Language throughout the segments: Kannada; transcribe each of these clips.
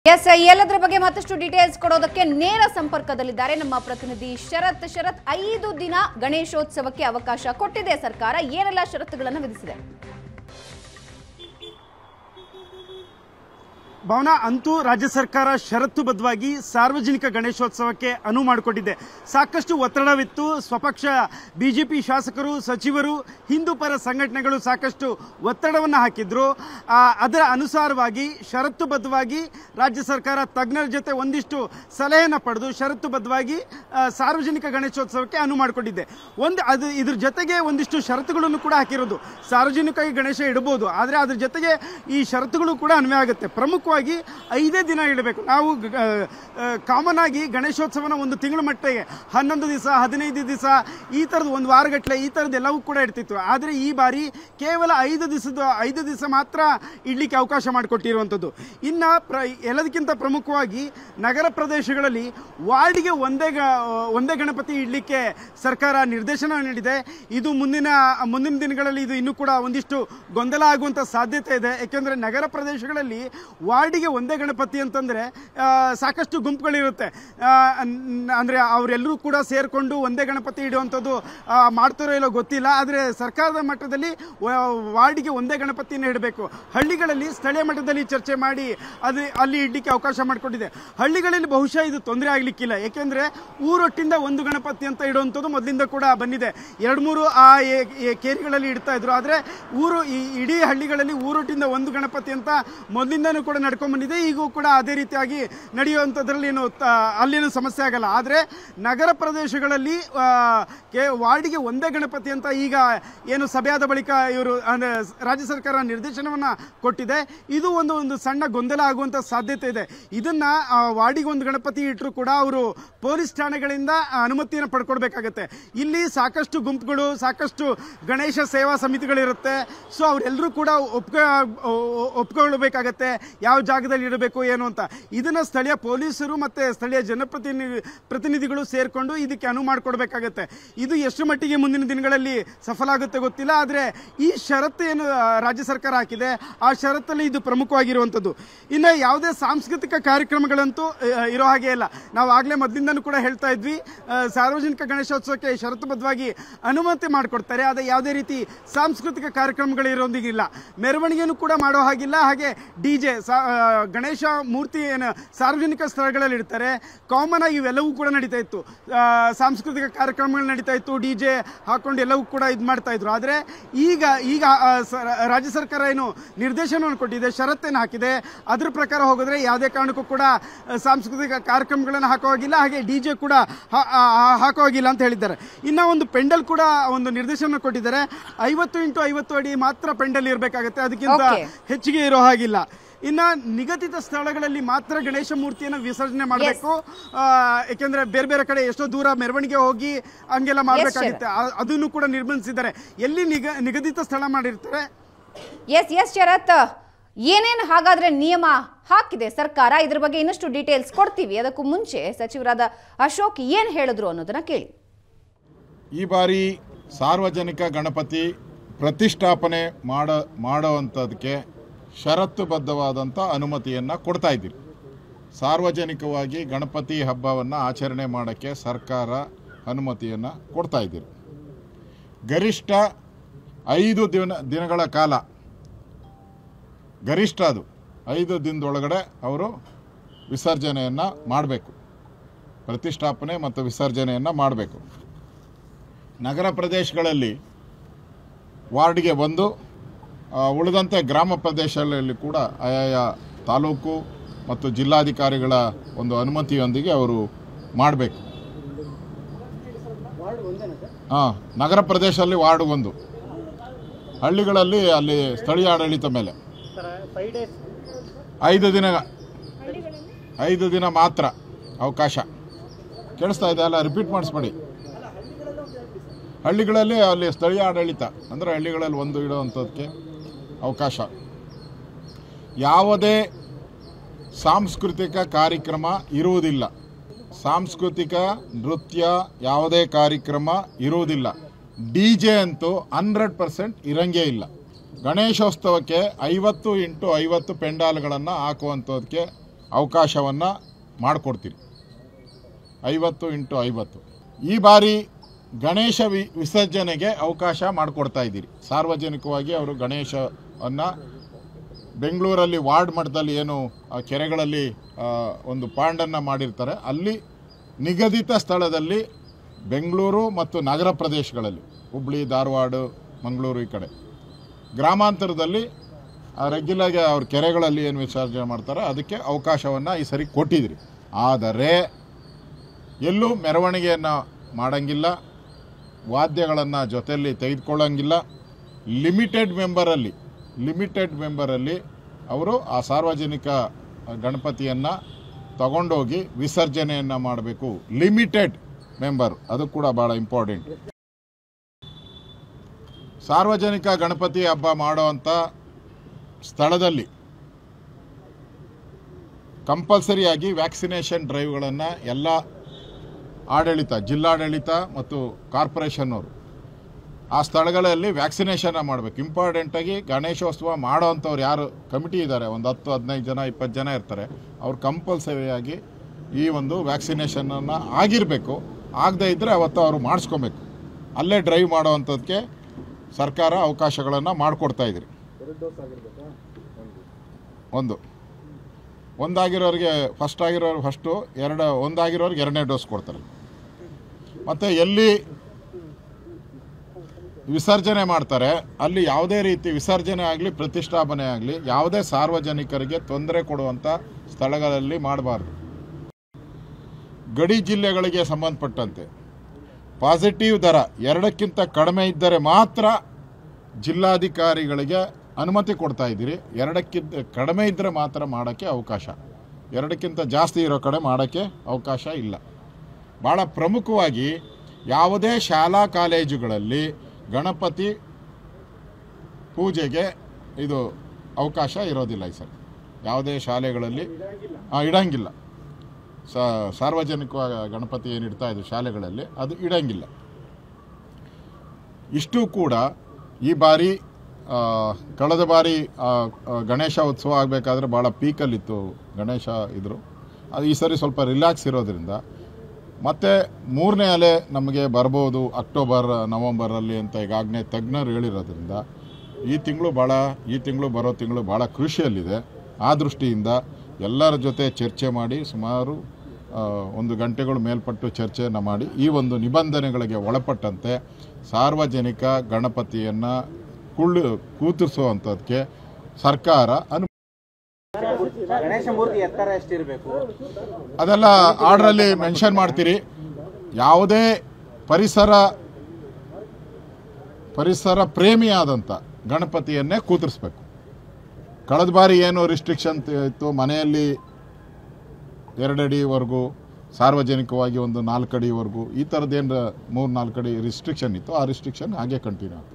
ಎಸ್ ಎಲ್ಲದರ ಬಗ್ಗೆ ಮತ್ತಷ್ಟು ಡೀಟೇಲ್ಸ್ ಕೊಡೋದಕ್ಕೆ ನೇರ ಸಂಪರ್ಕದಲ್ಲಿದ್ದಾರೆ ನಮ್ಮ ಪ್ರತಿನಿಧಿ ಶರತ್ ಶರತ್ ಐದು ದಿನ ಗಣೇಶೋತ್ಸವಕ್ಕೆ ಅವಕಾಶ ಕೊಟ್ಟಿದೆ ಸರ್ಕಾರ ಏನೆಲ್ಲ ಷರತ್ತುಗಳನ್ನು ವಿಧಿಸಿದೆ ಭವನ ಅಂತೂ ರಾಜ್ಯ ಸರ್ಕಾರ ಷರತ್ತುಬದ್ಧವಾಗಿ ಸಾರ್ವಜನಿಕ ಗಣೇಶೋತ್ಸವಕ್ಕೆ ಅನುವು ಮಾಡಿಕೊಟ್ಟಿದೆ ಸಾಕಷ್ಟು ಒತ್ತಡವಿತ್ತು ಸ್ವಪಕ್ಷ ಬಿಜೆಪಿ ಶಾಸಕರು ಸಚಿವರು ಹಿಂದೂ ಪರ ಸಂಘಟನೆಗಳು ಸಾಕಷ್ಟು ಒತ್ತಡವನ್ನು ಹಾಕಿದ್ರು ಆ, ಅದರ ಅನುಸಾರವಾಗಿ ಷರತ್ತುಬದ್ಧವಾಗಿ ರಾಜ್ಯ ಸರ್ಕಾರ ತಜ್ಞರ ಜೊತೆ ಒಂದಿಷ್ಟು ಸಲಹೆಯನ್ನು ಪಡೆದು ಷರತ್ತುಬದ್ಧವಾಗಿ ಆ, ಸಾರ್ವಜನಿಕ ಗಣೇಶೋತ್ಸವಕ್ಕೆ ಅನುವು ಮಾಡಿಕೊಟ್ಟಿದೆ ಒಂದು ಅದು ಇದ್ರ ಜೊತೆಗೆ ಒಂದಿಷ್ಟು ಷರತ್ತುಗಳನ್ನು ಕೂಡ ಹಾಕಿರೋದು ಸಾರ್ವಜನಿಕವಾಗಿ ಗಣೇಶ ಇಡಬಹುದು ಆದರೆ ಅದ್ರ ಜೊತೆಗೆ ಈ ಷರತ್ತುಗಳು ಕೂಡ ಅನ್ವಯ ಆಗುತ್ತೆ ಪ್ರಮುಖವಾಗಿ ಐದೇ ದಿನ ಇಡಬೇಕು ನಾವು ಕಾಮನ್ ಆಗಿ ಗಣೇಶೋತ್ಸವನ ಒಂದು ತಿಂಗಳ ಮಟ್ಟಿಗೆ ಹನ್ನೊಂದು ದಿವಸ ಹದಿನೈದು ದಿವಸ ಈ ಥರದ್ದು ಒಂದು ವಾರಗಟ್ಟಲೆ ಈ ಥರದ್ದು ಎಲ್ಲವೂ ಕೂಡ ಇಡ್ತಿತ್ತು ಆದರೆ ಈ ಬಾರಿ ಕೇವಲ ಐದು ದಿವಸದ ಐದು ದಿವಸ ಮಾತ್ರ ಇಡ್ಲಿಕ್ಕೆ ಅವಕಾಶ ಮಾಡಿಕೊಟ್ಟಿರುವಂಥದ್ದು ಇನ್ನು ಪ್ರ ಎಲ್ಲದಕ್ಕಿಂತ ಪ್ರಮುಖವಾಗಿ ನಗರ ಪ್ರದೇಶಗಳಲ್ಲಿ ವಾರ್ಡ್ಗೆ ಒಂದೇ ಗ ಒಂದೇ ಗಣಪತಿ ಇಡಲಿಕ್ಕೆ ಸರ್ಕಾರ ನಿರ್ದೇಶನ ನೀಡಿದೆ ಇದು ಮುಂದಿನ ಮುಂದಿನ ದಿನಗಳಲ್ಲಿ ಇದು ಇನ್ನೂ ಕೂಡ ಒಂದಿಷ್ಟು ಗೊಂದಲ ಆಗುವಂಥ ಸಾಧ್ಯತೆ ಇದೆ ಯಾಕೆಂದರೆ ನಗರ ಪ್ರದೇಶಗಳಲ್ಲಿ ವಾರ್ಡಿಗೆ ಒಂದೇ ಗಣಪತಿ ಅಂತಂದರೆ ಸಾಕಷ್ಟು ಗುಂಪುಗಳಿರುತ್ತೆ ಆ, ನ್- ಅಂದರೆ ಅವರೆಲ್ಲರೂ ಕೂಡ ಸೇರಿಕೊಂಡು ಒಂದೇ ಗಣಪತಿ ಇಡುವಂಥದ್ದು ಆ, ಮಾಡ್ತಾರೋ ಇಲ್ಲೋ ಗೊತ್ತಿಲ್ಲ ಆದರೆ ಸರ್ಕಾರದ ಮಟ್ಟದಲ್ಲಿ ವ- ವಾರ್ಡಿಗೆ ಒಂದೇ ಗಣಪತಿಯನ್ನು ಇಡಬೇಕು ಹಳ್ಳಿಗಳಲ್ಲಿ ಸ್ಥಳೀಯ ಮಟ್ಟದಲ್ಲಿ ಚರ್ಚೆ ಮಾಡಿ ಅದು ಅಲ್ಲಿ ಇಡ್ಲಿಕ್ಕೆ ಅವಕಾಶ ಮಾಡಿಕೊಟ್ಟಿದೆ ಹಳ್ಳಿಗಳಲ್ಲಿ ಬಹುಶಃ ಇದು ತೊಂದರೆ ಆಗಲಿಕ್ಕಿಲ್ಲ ಯಾಕೆಂದರೆ ಊರೊಟ್ಟಿಂದ ಒಂದು ಗಣಪತಿ ಅಂತ ಇಡುವಂಥದ್ದು ಮೊದಲಿಂದ ಕೂಡ ಬಂದಿದೆ ಎರಡು ಮೂರು ಆ ಏ- ಏ- ಕೇರಿಗಳಲ್ಲಿ ಇಡ್ತಾ ಇದ್ರು ಆದರೆ ಊರು ಈ ಇಡೀ ಹಳ್ಳಿಗಳಲ್ಲಿ ಊರೊಟ್ಟಿಂದ ಒಂದು ಗಣಪತಿ ಅಂತ ಮೊದಲಿಂದನೂ ಕೂಡ ನಡ್ಕೊಂಡ್ ಬಂದಿದೆ ಈಗೂ ಕೂಡ ಅದೇ ರೀತಿಯಾಗಿ ನಡೆಯುವಂಥದ್ರಲ್ಲಿ ಏನು ತ- ಅಲ್ಲೇನು ಸಮಸ್ಯೆ ಆಗಲ್ಲ ಆದರೆ ನಗರ ಪ್ರದೇಶಗಳಲ್ಲಿ ಆ, ಕೆ ವಾರ್ಡಿಗೆ ಒಂದೇ ಗಣಪತಿ ಅಂತ ಈಗ ಏನು ಸಭೆಯಾದ ಬಳಿಕ ಇವರು ಅಂದರೆ ರಾಜ್ಯ ಸರ್ಕಾರ ನಿರ್ದೇಶನವನ್ನು ಕೊಟ್ಟಿದೆ ಇದು ಒಂದು ಒಂದು ಸಣ್ಣ ಗೊಂದಲ ಆಗುವಂಥ ಸಾಧ್ಯತೆ ಇದೆ ಇದನ್ನ ಆ, ವಾರ್ಡಿಗೆ ಒಂದು ಗಣಪತಿ ಇಟ್ಟರು ಕೂಡ ಅವರು ಪೊಲೀಸ್ ಠಾಣೆಗಳಿಂದ ಆ ಅನುಮತಿಯನ್ನು ಪಡ್ಕೊಡ್ಬೇಕಾಗತ್ತೆ ಇಲ್ಲಿ ಸಾಕಷ್ಟು ಗುಂಪುಗಳು ಸಾಕಷ್ಟು ಗಣೇಶ ಸೇವಾ ಸಮಿತಿಗಳಿರುತ್ತೆ ಸೊ ಅವರೆಲ್ಲರೂ ಕೂಡ ಒಪ್ಕ ಒಪ್ಕೊಳ್ಬೇಕಾಗತ್ತೆ ಯಾವ ಜಾಗದಲ್ಲಿ ಇಡಬೇಕು ಏನು ಅಂತ ಇದನ್ನ ಸ್ಥಳೀಯ ಪೊಲೀಸರು ಮತ್ತೆ ಸ್ಥಳೀಯ ಜನಪ್ರತಿನಿಧಿ ಪ್ರತಿನಿಧಿಗಳು ಸೇರಿಕೊಂಡು ಇದಕ್ಕೆ ಅನುವು ಮಾಡಿಕೊಡ್ಬೇಕಾಗತ್ತೆ ಇದು ಎಷ್ಟು ಮಟ್ಟಿಗೆ ಮುಂದಿನ ದಿನಗಳಲ್ಲಿ ಸಫಲ ಆಗುತ್ತೆ ಗೊತ್ತಿಲ್ಲ ಆದರೆ ಈ ಷರತ್ತು ಏನು ಆ, ರಾಜ್ಯ ಸರ್ಕಾರ ಹಾಕಿದೆ ಆ ಷರತ್ತಲ್ಲಿ ಇದು ಪ್ರಮುಖವಾಗಿರುವಂಥದ್ದು ಇನ್ನು ಯಾವುದೇ ಸಾಂಸ್ಕೃತಿಕ ಕಾರ್ಯಕ್ರಮಗಳಂತೂ ಆ, ಇರೋ ಹಾಗೆ ಇಲ್ಲ ನಾವು ಆಗಲೇ ಮೊದಲಿಂದನೂ ಕೂಡ ಹೇಳ್ತಾ ಇದ್ವಿ ಆ, ಸಾರ್ವಜನಿಕ ಗಣೇಶೋತ್ಸವಕ್ಕೆ ಷರತ್ತುಬದ್ಧವಾಗಿ ಅನುಮತಿ ಮಾಡಿಕೊಡ್ತಾರೆ ಆದರೆ ಯಾವುದೇ ರೀತಿ ಸಾಂಸ್ಕೃತಿಕ ಕಾರ್ಯಕ್ರಮಗಳು ಇರೋದಿಗಿಲ್ಲ ಮೆರವಣಿಗೆನೂ ಕೂಡ ಮಾಡೋ ಹಾಗಿಲ್ಲ ಹಾಗೆ ಡಿ ಜೆ ಗಣೇಶ ಮೂರ್ತಿ ಏನು ಸಾರ್ವಜನಿಕ ಸ್ಥಳಗಳಲ್ಲಿ ಇಡ್ತಾರೆ ಕಾಮನ್ ಆಗಿ ಇವೆಲ್ಲವೂ ಕೂಡ ನಡೀತಾ ಇತ್ತು ಆ, ಸಾಂಸ್ಕೃತಿಕ ಕಾರ್ಯಕ್ರಮಗಳು ನಡೀತಾ ಇತ್ತು ಡಿ ಜೆ ಹಾಕೊಂಡು ಎಲ್ಲವೂ ಕೂಡ ಇದು ಮಾಡ್ತಾ ಇದ್ರು ಆದರೆ ಈಗ ಈಗ ಆ, ಸ- ರಾಜ್ಯ ಸರ್ಕಾರ ಏನು ನಿರ್ದೇಶನವನ್ನು ಕೊಟ್ಟಿದೆ ಷರತ್ತನ್ನು ಹಾಕಿದೆ ಅದ್ರ ಪ್ರಕಾರ ಹೋಗಿದ್ರೆ ಯಾವುದೇ ಕಾರಣಕ್ಕೂ ಕೂಡ ಆ, ಸಾಂಸ್ಕೃತಿಕ ಕಾರ್ಯಕ್ರಮಗಳನ್ನು ಹಾಕೋ ಹಾಗಿಲ್ಲ ಹಾಗೆ ಡಿ ಜೆ ಕೂಡ ಹಾ- ಆ- ಆ- ಹಾಕೋ ಹಾಗಿಲ್ಲ ಅಂತ ಹೇಳಿದ್ದಾರೆ ಇನ್ನು ಒಂದು ಪೆಂಡಲ್ ಕೂಡ ಒಂದು ನಿರ್ದೇಶನ ಕೊಟ್ಟಿದ್ದಾರೆ ಐವತ್ತು ಇಂಟು ಐವತ್ತು ಅಡಿ ಮಾತ್ರ ಪೆಂಡಲ್ ಇರಬೇಕಾಗತ್ತೆ ಅದಕ್ಕಿಂತ Okay. ಹೆಚ್ಚಿಗೆ ಇರೋ ಹಾಗಿಲ್ಲ ಇನ್ನ ನಿಗದಿತ ಸ್ಥಳಗಳಲ್ಲಿ ಮಾತ್ರ ಗಣೇಶ ಮೂರ್ತಿಯನ್ನು ವಿಸರ್ಜನೆ ಮಾಡಬೇಕು ಯಾಕೆಂದ್ರೆ ಬೇರೆ ಬೇರೆ ಕಡೆ ಎಷ್ಟೋ ದೂರ ಮೆರವಣಿಗೆ ಹೋಗಿ ಹಂಗೆಲ್ಲ ಮಾಡಬೇಕಾಗುತ್ತೆ ಅದನ್ನು ಕೂಡ ನಿರ್ಬಂಧಿಸಿದ್ದಾರೆ ಎಲ್ಲಿ ನಿಗ ನಿಗದಿತ ಸ್ಥಳ ಮಾಡಿರ್ತಾರೆ ಎಸ್ ಎಸ್ ಶರತ್ ಏನೇನು ಹಾಗಾದ್ರೆ ನಿಯಮ ಹಾಕಿದೆ ಸರ್ಕಾರ ಇದ್ರ ಬಗ್ಗೆ ಇನ್ನಷ್ಟು ಡೀಟೇಲ್ಸ್ ಕೊಡ್ತೀವಿ ಅದಕ್ಕೂ ಮುಂಚೆ ಸಚಿವರಾದ ಅಶೋಕ್ ಏನ್ ಹೇಳಿದ್ರು ಅನ್ನೋದನ್ನ ಕೇಳಿ ಈ ಬಾರಿ ಸಾರ್ವಜನಿಕ ಗಣಪತಿ ಪ್ರತಿಷ್ಠಾಪನೆ ಮಾಡ ಮಾಡೋವಂಥದ್ದಕ್ಕೆ ಷರತ್ತುಬದ್ಧವಾದಂಥ ಅನುಮತಿಯನ್ನು ಕೊಡ್ತಾ ಇದ್ದೀರಿ ಸಾರ್ವಜನಿಕವಾಗಿ ಗಣಪತಿ ಹಬ್ಬವನ್ನು ಆಚರಣೆ ಮಾಡೋಕ್ಕೆ ಸರ್ಕಾರ ಅನುಮತಿಯನ್ನು ಕೊಡ್ತಾ ಇದ್ದೀರಿ ಗರಿಷ್ಠ ಐದು ದಿನ ದಿನಗಳ ಕಾಲ ಗರಿಷ್ಠ ಅದು ಐದು ದಿನದೊಳಗಡೆ ಅವರು ವಿಸರ್ಜನೆಯನ್ನು ಮಾಡಬೇಕು ಪ್ರತಿಷ್ಠಾಪನೆ ಮತ್ತು ವಿಸರ್ಜನೆಯನ್ನು ಮಾಡಬೇಕು ನಗರ ಪ್ರದೇಶಗಳಲ್ಲಿ ವಾರ್ಡ್ಗೆ ಒಂದು ಆ, ಉಳಿದಂತೆ ಗ್ರಾಮ ಪ್ರದೇಶಗಳಲ್ಲಿ ಕೂಡ ಆಯಾಯ ತಾಲೂಕು ಮತ್ತು ಜಿಲ್ಲಾಧಿಕಾರಿಗಳ ಒಂದು ಅನುಮತಿಯೊಂದಿಗೆ ಅವರು ಮಾಡಬೇಕು ಹಾಂ ನಗರ ಪ್ರದೇಶದಲ್ಲಿ ವಾರ್ಡ್ ಒಂದು ಹಳ್ಳಿಗಳಲ್ಲಿ ಅಲ್ಲಿ ಸ್ಥಳೀಯ ಆಡಳಿತ ಮೇಲೆ ಐದು ದಿನ ಐದು ದಿನ ಮಾತ್ರ ಅವಕಾಶ ಕೇಳಿಸ್ತಾ ಇದೆ ಅಲ್ಲ ರಿಪೀಟ್ ಮಾಡಿಸ್ಬೇಡಿ ಹಳ್ಳಿಗಳಲ್ಲಿ ಅಲ್ಲಿ ಸ್ಥಳೀಯ ಆಡಳಿತ ಅಂದರೆ ಹಳ್ಳಿಗಳಲ್ಲಿ ಒಂದು ಇಡುವಂಥದ್ದಕ್ಕೆ ಅವಕಾಶ ಯಾವುದೇ ಸಾಂಸ್ಕೃತಿಕ ಕಾರ್ಯಕ್ರಮ ಇರುವುದಿಲ್ಲ ಸಾಂಸ್ಕೃತಿಕ ನೃತ್ಯ ಯಾವುದೇ ಕಾರ್ಯಕ್ರಮ ಇರುವುದಿಲ್ಲ ಡಿ ಜೆ ಅಂತೂ ಹಂಡ್ರೆಡ್ ಪರ್ಸೆಂಟ್ ಇರಂಗೇ ಇಲ್ಲ ಗಣೇಶೋತ್ಸವಕ್ಕೆ ಐವತ್ತು ಇಂಟು ಐವತ್ತು ಪೆಂಡಾಲ್ಗಳನ್ನು ಹಾಕುವಂಥದ್ದಕ್ಕೆ ಅವಕಾಶವನ್ನು ಮಾಡಿಕೊಡ್ತೀರಿ ಐವತ್ತು ಇಂಟು ಐವತ್ತು ಈ ಬಾರಿ ಗಣೇಶ ವಿ ವಿಸರ್ಜನೆಗೆ ಅವಕಾಶ ಮಾಡಿಕೊಡ್ತಾ ಇದ್ದೀರಿ ಸಾರ್ವಜನಿಕವಾಗಿ ಅವರು ಗಣೇಶವನ್ನು ಬೆಂಗಳೂರಲ್ಲಿ ವಾರ್ಡ್ ಮಟ್ಟದಲ್ಲಿ ಏನು ಆ ಕೆರೆಗಳಲ್ಲಿ ಆ, ಒಂದು ಪಾಂಡನ್ನು ಮಾಡಿರ್ತಾರೆ ಅಲ್ಲಿ ನಿಗದಿತ ಸ್ಥಳದಲ್ಲಿ ಬೆಂಗಳೂರು ಮತ್ತು ನಗರ ಪ್ರದೇಶಗಳಲ್ಲಿ ಹುಬ್ಳಿ ಧಾರವಾಡ ಮಂಗಳೂರು ಈ ಕಡೆ ಗ್ರಾಮಾಂತರದಲ್ಲಿ ರೆಗ್ಯುಲಾಗಿ ಅವ್ರ ಕೆರೆಗಳಲ್ಲಿ ಏನು ವಿಸರ್ಜನೆ ಮಾಡ್ತಾರೆ ಅದಕ್ಕೆ ಅವಕಾಶವನ್ನು ಈ ಸರಿ ಕೊಟ್ಟಿದ್ರಿ ಆದರೆ ಎಲ್ಲೂ ಮೆರವಣಿಗೆಯನ್ನು ಮಾಡಂಗಿಲ್ಲ ವಾದ್ಯಗಳನ್ನು ಜೊತೆಯಲ್ಲಿ ತೆಗೆದುಕೊಳ್ಳಂಗಿಲ್ಲ ಲಿಮಿಟೆಡ್ ಮೆಂಬರಲ್ಲಿ ಲಿಮಿಟೆಡ್ ಮೆಂಬರಲ್ಲಿ ಅವರು ಆ ಸಾರ್ವಜನಿಕ ಗಣಪತಿಯನ್ನು ತಗೊಂಡೋಗಿ ವಿಸರ್ಜನೆಯನ್ನು ಮಾಡಬೇಕು ಲಿಮಿಟೆಡ್ ಮೆಂಬರ್ ಅದು ಕೂಡ ಭಾಳ ಇಂಪಾರ್ಟೆಂಟ್ ಸಾರ್ವಜನಿಕ ಗಣಪತಿ ಹಬ್ಬ ಮಾಡೋವಂಥ ಸ್ಥಳದಲ್ಲಿ ಕಂಪಲ್ಸರಿಯಾಗಿ ವ್ಯಾಕ್ಸಿನೇಷನ್ ಡ್ರೈವ್ಗಳನ್ನು ಎಲ್ಲ ಆಡಳಿತ ಜಿಲ್ಲಾಡಳಿತ ಮತ್ತು ಕಾರ್ಪೊರೇಷನ್ನವರು ಆ ಸ್ಥಳಗಳಲ್ಲಿ ವ್ಯಾಕ್ಸಿನೇಷನ್ ಮಾಡಬೇಕು ಇಂಪಾರ್ಟೆಂಟಾಗಿ ಗಣೇಶೋತ್ಸವ ಮಾಡೋವಂಥವ್ರು ಯಾರು ಕಮಿಟಿ ಇದ್ದಾರೆ ಒಂದು ಹತ್ತು ಹದಿನೈದು ಜನ ಇಪ್ಪತ್ತು ಜನ ಇರ್ತಾರೆ ಅವ್ರು ಕಂಪಲ್ಸರಿಯಾಗಿ ಈ ಒಂದು ವ್ಯಾಕ್ಸಿನೇಷನನ್ನು ಆಗಿರಬೇಕು ಆಗದೇ ಇದ್ದರೆ ಅವತ್ತು ಅವರು ಮಾಡಿಸ್ಕೊಬೇಕು ಅಲ್ಲೇ ಡ್ರೈವ್ ಮಾಡೋವಂಥದ್ದಕ್ಕೆ ಸರ್ಕಾರ ಅವಕಾಶಗಳನ್ನು ಮಾಡಿಕೊಡ್ತಾ ಇದ್ರಿ ಒಂದು ಒಂದಾಗಿರೋರಿಗೆ ಫಸ್ಟ್ ಆಗಿರೋರು ಫಸ್ಟು ಎರಡು ಒಂದಾಗಿರೋರಿಗೆ ಎರಡನೇ ಡೋಸ್ ಕೊಡ್ತಾರೆ ಮತ್ತು ಎಲ್ಲಿ ವಿಸರ್ಜನೆ ಮಾಡ್ತಾರೆ ಅಲ್ಲಿ ಯಾವುದೇ ರೀತಿ ವಿಸರ್ಜನೆ ಆಗಲಿ ಪ್ರತಿಷ್ಠಾಪನೆ ಆಗಲಿ ಯಾವುದೇ ಸಾರ್ವಜನಿಕರಿಗೆ ತೊಂದರೆ ಕೊಡುವಂಥ ಸ್ಥಳಗಳಲ್ಲಿ ಮಾಡಬಾರ್ದು ಗಡಿ ಜಿಲ್ಲೆಗಳಿಗೆ ಸಂಬಂಧಪಟ್ಟಂತೆ ಪಾಸಿಟಿವ್ ದರ ಎರಡಕ್ಕಿಂತ ಕಡಿಮೆ ಇದ್ದರೆ ಮಾತ್ರ ಜಿಲ್ಲಾಧಿಕಾರಿಗಳಿಗೆ ಅನುಮತಿ ಕೊಡ್ತಾ ಇದ್ದೀರಿ ಎರಡಕ್ಕಿಂತ ಕಡಿಮೆ ಇದ್ದರೆ ಮಾತ್ರ ಮಾಡೋಕ್ಕೆ ಅವಕಾಶ ಎರಡಕ್ಕಿಂತ ಜಾಸ್ತಿ ಇರೋ ಕಡೆ ಮಾಡೋಕ್ಕೆ ಅವಕಾಶ ಇಲ್ಲ ಭಾಳ ಪ್ರಮುಖವಾಗಿ ಯಾವುದೇ ಶಾಲಾ ಕಾಲೇಜುಗಳಲ್ಲಿ ಗಣಪತಿ ಪೂಜೆಗೆ ಇದು ಅವಕಾಶ ಇರೋದಿಲ್ಲ ಈ ಸರಿ ಯಾವುದೇ ಶಾಲೆಗಳಲ್ಲಿ ಆ, ಇಡಂಗಿಲ್ಲ ಸ ಸಾರ್ವಜನಿಕ ಗಣಪತಿ ಏನು ಇಡ್ತಾ ಇದ್ರು ಶಾಲೆಗಳಲ್ಲಿ ಅದು ಇಡಂಗಿಲ್ಲ ಇಷ್ಟು ಕೂಡ ಈ ಬಾರಿ ಆ, ಕಳೆದ ಬಾರಿ ಆ, ಆ, ಗಣೇಶ ಉತ್ಸವ ಆಗಬೇಕಾದ್ರೆ ಭಾಳ ಪೀಕಲ್ಲಿತ್ತು ಗಣೇಶ ಇದ್ರು ಅದು ಈ ಸರಿ ಸ್ವಲ್ಪ ರಿಲ್ಯಾಕ್ಸ್ ಇರೋದ್ರಿಂದ ಮತ್ತು ಮೂರನೇ ಅಲೆ ನಮಗೆ ಬರ್ಬೋದು ಅಕ್ಟೋಬರ್ ನವಂಬರಲ್ಲಿ ಅಂತ ಈಗಾಗಲೇ ತಜ್ಞರು ಹೇಳಿರೋದ್ರಿಂದ ಈ ತಿಂಗಳು ಭಾಳ ಈ ತಿಂಗಳು ಬರೋ ತಿಂಗಳು ಭಾಳ ಕ್ರೂಷಿಯಲ್ ಇದೆ ಆ ದೃಷ್ಟಿಯಿಂದ ಎಲ್ಲರ ಜೊತೆ ಚರ್ಚೆ ಮಾಡಿ ಸುಮಾರು ಆ, ಒಂದು ಗಂಟೆಗಳು ಮೇಲ್ಪಟ್ಟು ಚರ್ಚೆಯನ್ನು ಮಾಡಿ ಈ ಒಂದು ನಿಬಂಧನೆಗಳಿಗೆ ಒಳಪಟ್ಟಂತೆ ಸಾರ್ವಜನಿಕ ಗಣಪತಿಯನ್ನು ಕುಳ್ಳು ಕೂತಿರಿಸುವಂಥದ್ದಕ್ಕೆ ಸರ್ಕಾರ ಅನು ಗಣೇಶ ಮೂರ್ತಿ ಎತ್ತರ ಎಷ್ಟಿರಬೇಕು ಅದೆಲ್ಲ ಆರ್ಡ್ರಲ್ಲಿ ಮೆನ್ಷನ್ ಮಾಡ್ತೀರಿ ಯಾವುದೇ ಪರಿಸರ ಪರಿಸರ ಪ್ರೇಮಿಯಾದಂಥ ಗಣಪತಿಯನ್ನೇ ಕೂತಿರಿಸ್ಬೇಕು ಕಳೆದ ಬಾರಿ ಏನು ರಿಸ್ಟ್ರಿಕ್ಷನ್ ಇತ್ತು ಮನೆಯಲ್ಲಿ ಎರಡಡಿವರೆಗೂ ಸಾರ್ವಜನಿಕವಾಗಿ ಒಂದು ನಾಲ್ಕು ಅಡಿವರೆಗೂ ಈ ಥರದ್ದೇನು ಮೂರು ನಾಲ್ಕು ಅಡಿ ರಿಸ್ಟ್ರಿಕ್ಷನ್ ಇತ್ತು ಆ ರಿಸ್ಟ್ರಿಕ್ಷನ್ ಹಾಗೆ ಕಂಟಿನ್ಯೂ ಆಗ್ತದೆ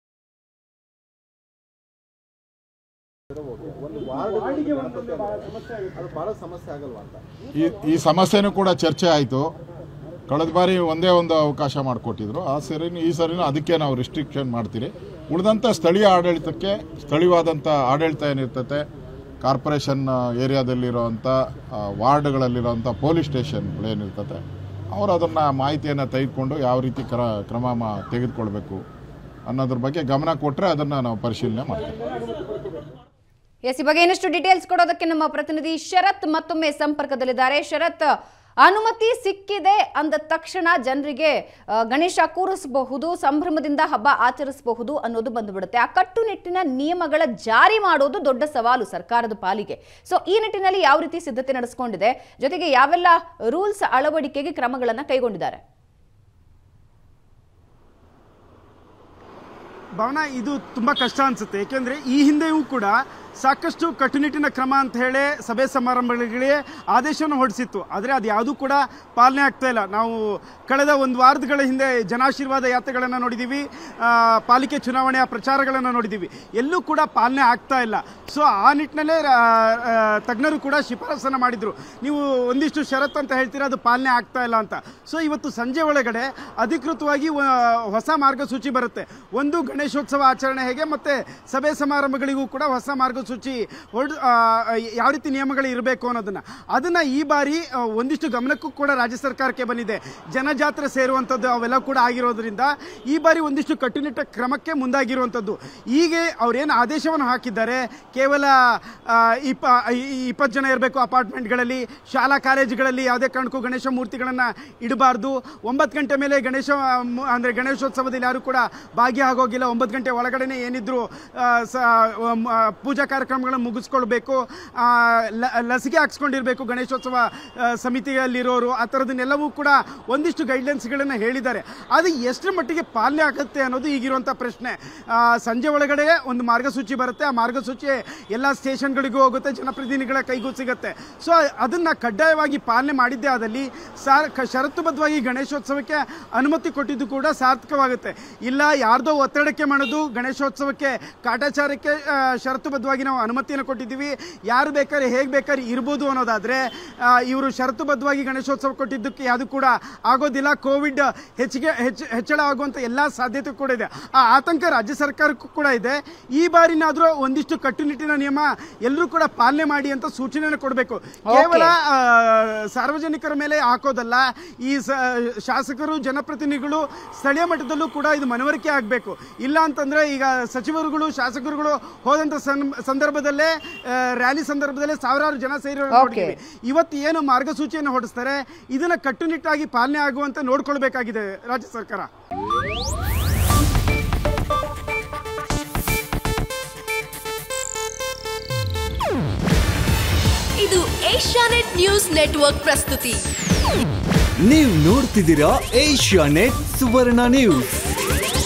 ಅದು ಬಹಳ ಸಮಸ್ಯೆ ಆಗಲ್ವಾ ಅಂತ ಈ ಈ ಸಮಸ್ಯೆನೂ ಕೂಡ ಚರ್ಚೆ ಆಯಿತು ಕಳೆದ ಬಾರಿ ಒಂದೇ ಒಂದು ಅವಕಾಶ ಮಾಡಿಕೊಟ್ಟಿದ್ರು ಆ ಸರಿನೂ ಈ ಸರಿನೂ ಅದಕ್ಕೆ ನಾವು ರಿಸ್ಟ್ರಿಕ್ಷನ್ ಮಾಡ್ತೀರಿ ಉಳಿದಂಥ ಸ್ಥಳೀಯ ಆಡಳಿತಕ್ಕೆ ಸ್ಥಳೀಯವಾದಂಥ ಆಡಳಿತ ಏನಿರ್ತತೆ ಕಾರ್ಪೊರೇಷನ್ ಏರಿಯಾದಲ್ಲಿರೋವಂಥ ಆ, ವಾರ್ಡ್ಗಳಲ್ಲಿರೋವಂಥ ಪೊಲೀಸ್ ಸ್ಟೇಷನ್ಗಳೇನಿರ್ತತೆ ಅವರು ಅದನ್ನು ಮಾಹಿತಿಯನ್ನು ತೆಗೆದುಕೊಂಡು ಯಾವ ರೀತಿ ಕ್ರ ಕ್ರಮ ಮಾ- ತೆಗೆದುಕೊಳ್ಬೇಕು ಅನ್ನೋದ್ರ ಬಗ್ಗೆ ಗಮನ ಕೊಟ್ಟರೆ ಅದನ್ನು ನಾವು ಪರಿಶೀಲನೆ ಮಾಡ್ತೀವಿ ಎಸ್ ಈ ಬಗ್ಗೆ ಇನ್ನಷ್ಟು ಡೀಟೇಲ್ಸ್ ಕೊಡೋದಕ್ಕೆ ನಮ್ಮ ಪ್ರತಿನಿಧಿ ಶರತ್ ಮತ್ತೊಮ್ಮೆ ಸಂಪರ್ಕದಲ್ಲಿದ್ದಾರೆ ಶರತ್ ಅನುಮತಿ ಸಿಕ್ಕಿದೆ ಅಂದ ತಕ್ಷಣ ಜನರಿಗೆ ಆ, ಗಣೇಶ ಕೂರಿಸಬಹುದು ಸಂಭ್ರಮದಿಂದ ಹಬ್ಬ ಆಚರಿಸಬಹುದು ಅನ್ನೋದು ಬಂದುಬಿಡುತ್ತೆ ಆ ಕಟ್ಟುನಿಟ್ಟಿನ ನಿಯಮಗಳ ಜಾರಿ ಮಾಡೋದು ದೊಡ್ಡ ಸವಾಲು ಸರ್ಕಾರದ ಪಾಲಿಗೆ ಸೊ ಈ ನಿಟ್ಟಿನಲ್ಲಿ ಯಾವ ರೀತಿ ಸಿದ್ಧತೆ ನಡೆಸ್ಕೊಂಡಿದೆ ಜೊತೆಗೆ ಯಾವೆಲ್ಲ ರೂಲ್ಸ್ ಅಳವಡಿಕೆಗೆ ಕ್ರಮಗಳನ್ನು ಕೈಗೊಂಡಿದ್ದಾರೆ ಭವನ ಇದು ತುಂಬ ಕಷ್ಟ ಅನಿಸುತ್ತೆ ಏಕೆಂದರೆ ಈ ಹಿಂದೆಯೂ ಕೂಡ ಸಾಕಷ್ಟು ಕಟ್ಟುನಿಟ್ಟಿನ ಕ್ರಮ ಅಂತ ಹೇಳಿ ಸಭೆ ಸಮಾರಂಭಗಳಿಗೆ ಆದೇಶವನ್ನು ಹೊರಡಿಸಿತ್ತು ಆದರೆ ಅದು ಯಾವುದೂ ಕೂಡ ಪಾಲನೆ ಆಗ್ತಾ ಇಲ್ಲ ನಾವು ಕಳೆದ ಒಂದು ವಾರಗಳ ಹಿಂದೆ ಜನಾಶೀರ್ವಾದ ಯಾತ್ರೆಗಳನ್ನು ನೋಡಿದ್ದೀವಿ ಆ, ಪಾಲಿಕೆ ಚುನಾವಣೆಯ ಪ್ರಚಾರಗಳನ್ನು ನೋಡಿದ್ದೀವಿ ಎಲ್ಲೂ ಕೂಡ ಪಾಲನೆ ಆಗ್ತಾ ಇಲ್ಲ ಸೊ ಆ ನಿಟ್ಟಿನಲ್ಲೇ ಆ, ಆ, ತಜ್ಞರು ಕೂಡ ಶಿಫಾರಸನ್ನು ಮಾಡಿದರು ನೀವು ಒಂದಿಷ್ಟು ಷರತ್ತು ಅಂತ ಹೇಳ್ತೀರಾ ಅದು ಪಾಲನೆ ಆಗ್ತಾ ಇಲ್ಲ ಅಂತ ಸೊ ಇವತ್ತು ಸಂಜೆ ಒಳಗಡೆ ಅಧಿಕೃತವಾಗಿ ವ- ಹೊಸ ಮಾರ್ಗಸೂಚಿ ಬರುತ್ತೆ ಒಂದು ಗಣೇಶೋತ್ಸವ ಆಚರಣೆ ಹೇಗೆ ಮತ್ತೆ ಸಭೆ ಸಮಾರಂಭಗಳಿಗೂ ಕೂಡ ಹೊಸ ಮಾರ್ಗಸೂಚಿ ಮಾರ್ಗಸೂಚಿ ಹೊರಡ್ ಆ, ಯಾವ ರೀತಿ ನಿಯಮಗಳು ಇರಬೇಕು ಅನ್ನೋದನ್ನ ಅದನ್ನ ಈ ಬಾರಿ ಆ, ಒಂದಿಷ್ಟು ಗಮನಕ್ಕೂ ಕೂಡ ರಾಜ್ಯ ಸರ್ಕಾರಕ್ಕೆ ಬಂದಿದೆ ಜನಜಾತ್ರೆ ಸೇರುವಂಥದ್ದು ಅವೆಲ್ಲ ಕೂಡ ಆಗಿರೋದ್ರಿಂದ ಈ ಬಾರಿ ಒಂದಿಷ್ಟು ಕಟ್ಟುನಿಟ್ಟ ಕ್ರಮಕ್ಕೆ ಮುಂದಾಗಿರುವಂಥದ್ದು ಹೀಗೆ ಅವ್ರೇನು ಆದೇಶವನ್ನು ಹಾಕಿದ್ದಾರೆ ಕೇವಲ ಆ, ಇಪ್ಪ ಇಪ್ಪತ್ತು ಜನ ಇರಬೇಕು ಅಪಾರ್ಟ್ಮೆಂಟ್ಗಳಲ್ಲಿ ಶಾಲಾ ಕಾಲೇಜುಗಳಲ್ಲಿ ಯಾವುದೇ ಕಾರಣಕ್ಕೂ ಗಣೇಶ ಮೂರ್ತಿಗಳನ್ನು ಇಡಬಾರ್ದು ಒಂಬತ್ತು ಗಂಟೆ ಮೇಲೆ ಗಣೇಶ ಮು- ಅಂದ್ರೆ ಗಣೇಶೋತ್ಸವದಲ್ಲಿ ಯಾರು ಕೂಡ ಭಾಗಿಯಾಗೋಗಿಲ್ಲ ಒಂಬತ್ತು ಗಂಟೆ ಒಳಗಡೆನೆ ಏನಿದ್ರು ಆ, ಸ- ಮ- ಪೂಜಾ ಕಾರ್ಯಕ್ರಮಗಳನ್ನು ಮುಗಿಸ್ಕೊಳ್ಬೇಕು ಆ, ಲ- ಲಸಿಕೆ ಹಾಕ್ಸ್ಕೊಂಡಿರ್ಬೇಕು ಗಣೇಶೋತ್ಸವ ಆ, ಸಮಿತಿಯಲ್ಲಿರೋರು ಆ ಥರದನ್ನೆಲ್ಲವೂ ಕೂಡ ಒಂದಿಷ್ಟು ಗೈಡ್ಲೈನ್ಸ್ಗಳನ್ನು ಹೇಳಿದ್ದಾರೆ ಅದು ಎಷ್ಟರ ಮಟ್ಟಿಗೆ ಪಾಲನೆ ಆಗುತ್ತೆ ಅನ್ನೋದು ಈಗಿರುವಂಥ ಪ್ರಶ್ನೆ ಆ, ಸಂಜೆ ಒಳಗಡೆ ಒಂದು ಮಾರ್ಗಸೂಚಿ ಬರುತ್ತೆ ಆ ಮಾರ್ಗಸೂಚಿ ಎಲ್ಲ ಸ್ಟೇಷನ್ಗಳಿಗೂ ಹೋಗುತ್ತೆ ಜನಪ್ರತಿನಿಧಿಗಳ ಕೈಗೂ ಸಿಗುತ್ತೆ ಸೊ ಅದನ್ನು ಕಡ್ಡಾಯವಾಗಿ ಪಾಲನೆ ಮಾಡಿದ್ದೇ ಆದಲ್ಲಿ ಸಾರ್ ಕ- ಷರತ್ತುಬದ್ಧವಾಗಿ ಗಣೇಶೋತ್ಸವಕ್ಕೆ ಅನುಮತಿ ಕೊಟ್ಟಿದ್ದು ಕೂಡ ಸಾರ್ಥಕವಾಗುತ್ತೆ ಇಲ್ಲ ಯಾರ್ದೋ ಒತ್ತಡಕ್ಕೆ ಮಾಡೋದು ಗಣೇಶೋತ್ಸವಕ್ಕೆ ಕಾಟಾಚಾರಕ್ಕೆ ಆ, ಷರತ್ತುಬದ್ಧವಾಗಿ ನಾವು ಅನುಮತಿಯನ್ನು ಕೊಟ್ಟಿದ್ದೀವಿ ಯಾರು ಬೇಕಾದ್ರೆ ಹೇಗೆ ಬೇಕಾದ್ರೆ ಇರ್ಬೋದು ಅನ್ನೋದಾದರೆ ಇವರು ಷರತ್ತುಬದ್ಧವಾಗಿ ಗಣೇಶೋತ್ಸವ ಕೊಟ್ಟಿದ್ದಕ್ಕೆ ಯಾವುದು ಕೂಡ ಆಗೋದಿಲ್ಲ ಕೋವಿಡ್ ಹೆಚ್ಚಿಗೆ ಹೆಚ್ಚು ಹೆಚ್ಚಳ ಆಗುವಂಥ ಎಲ್ಲ ಸಾಧ್ಯತೆ ಕೂಡ ಇದೆ ಆ ಆತಂಕ ರಾಜ್ಯ ಸರ್ಕಾರಕ್ಕೂ ಕೂಡ ಇದೆ ಈ ಬಾರಿನಾದರೂ ಒಂದಿಷ್ಟು ಕಟ್ಟುನಿಟ್ಟಿನ ನಿಯಮ ಎಲ್ಲರೂ ಕೂಡ ಪಾಲನೆ ಮಾಡಿ ಅಂತ ಸೂಚನೆಯನ್ನು ಕೊಡಬೇಕು ಕೇವಲ ಆ, ಸಾರ್ವಜನಿಕರ ಮೇಲೆ ಹಾಕೋದಲ್ಲ ಈ ಸ- ಶಾಸಕರು ಜನಪ್ರತಿನಿಧಿಗಳು ಸ್ಥಳೀಯ ಮಟ್ಟದಲ್ಲೂ ಕೂಡ ಇದು ಮನವರಿಕೆ ಆಗಬೇಕು ಇಲ್ಲ ಅಂತಂದ್ರೆ ಈಗ ಸಚಿವರುಗಳು ಶಾಸಕರುಗಳು ಹೋದಂತ ಸನ್- ಸಂದರ್ಭದಲ್ಲೇ ಆ, ರ್ಯಾಲಿ ಸಂದರ್ಭದಲ್ಲೇ ಸಾವಿರಾರು ಜನ ಸೇರಿರೋ Okay. ಇವತ್ತು ಏನು ಮಾರ್ಗಸೂಚಿಯನ್ನು ಹೊರಡಿಸ್ತಾರೆ ಇದನ್ನ ಕಟ್ಟುನಿಟ್ಟಾಗಿ ಪಾಲನೆ ಆಗುವಂತೆ ನೋಡ್ಕೊಳ್ಬೇಕಾಗಿದೆ ರಾಜ್ಯ ಸರ್ಕಾರ ಇದು ಏಷ್ಯಾನೆಟ್ ನ್ಯೂಸ್ ನೆಟ್ವರ್ಕ್ ಪ್ರಸ್ತುತಿ ನೀವು ನೋಡ್ತಿದ್ದೀರಾ ಏಷ್ಯಾ ನೆಟ್ ಸುವರ್ಣ ನ್ಯೂಸ್